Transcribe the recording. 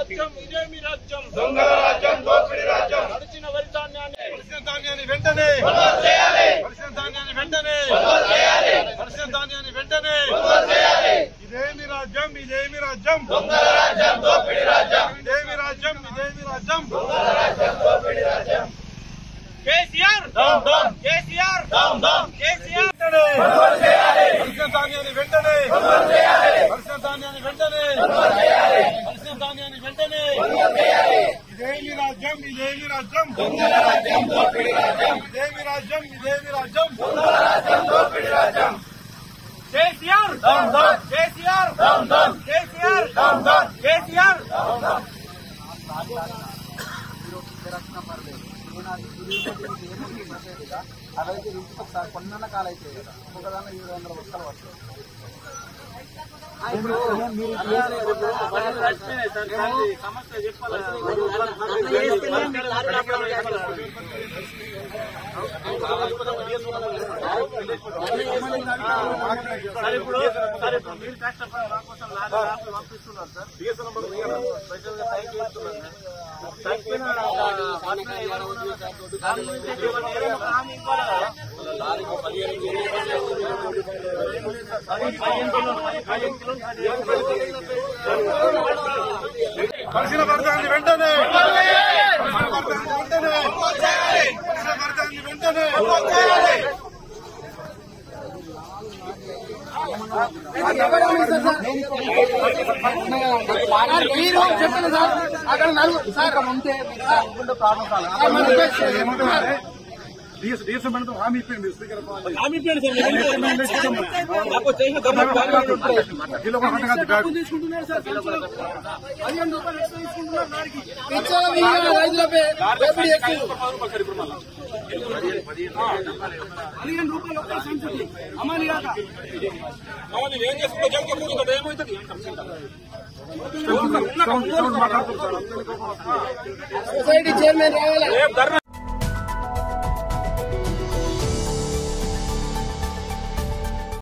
రాజ్యం ఇదేమి రాజ్యం దొంగల రాజ్యం దోపిడీ రాజ్యం నడిచిన వరి ధాన్యాన్ని పరిశ్రమ ధాన్యాన్ని వెంటనే పరిశ్రమ ధాన్యాన్ని వెంటనే పరిశ్రమ ధాన్యాన్ని వెంటనే ఇదేమి రాజ్యం ఇదేమి రాజ్యం దొంగల రాజ్యం దోపిడీ రాజ్యం ఇదేమి రాజ్యం ఇదేమి రాజ్యం KCR down down KCR down down KCR వెంటనే పరిశ్రమ ధాన్యాన్ని వెంటనే పరిశ్రమ ధాన్యాన్ని వెంటనే పరిశ్రమ ధాన్యాన్ని వెంటనే ఇదేమి రాజ్యం ఇదేమి రాజ్యం దొంగల రాజ్యం దోపిడీ రాజ్యం ఇదేమి రాజ్యం ఇదేమి రాజ్యం దొంగల రాజ్యం దోపిడీ రాజ్యం KCR down down KCR down down KCR down down KCR అరవై ఇంటికి కొన్న కాలైతే ఒకదాని ఏడు వందల వస్తలు వస్తాయి సార్ ఇప్పుడు సార్ ఇప్పుడు మీరు కష్టపడి మా కోసం లారీ లారీలు పంపిస్తున్నారు సార్ స్పెషల్ గా సైకిల్ చేస్తున్నారు సార్ సైకిల్ వాటిని ఏమనుకున్నారు సార్? దాని గురించి ఏమన్నా ఏదైనా ఒక హామీ ఇవ్వాలి కదా? పదిహేను కిలోలు, పదిహేను కిలోలు, పదిహేను కిలోలు. పరిశీలన పడతాన్ని వెంటనే పరిశీలన పడతాన్ని వెంటనే పరిశీలన పడతాన్ని వెంటనే మీరు చెప్పండి సార్ అక్కడ నలుగురు సార్ ఉంటే మీకు ప్రాబ్లం కాదు డిఎస్ఎం మేడం హామీ ఇప్పింది స్పీకర్ కిలో కూడా పట్టకాదు బ్యాగ్ ఇచ్చారు మీరు రైతులపై దోపిడీ ఎక్కువ సొసైటీ చైర్మన్ రావాలా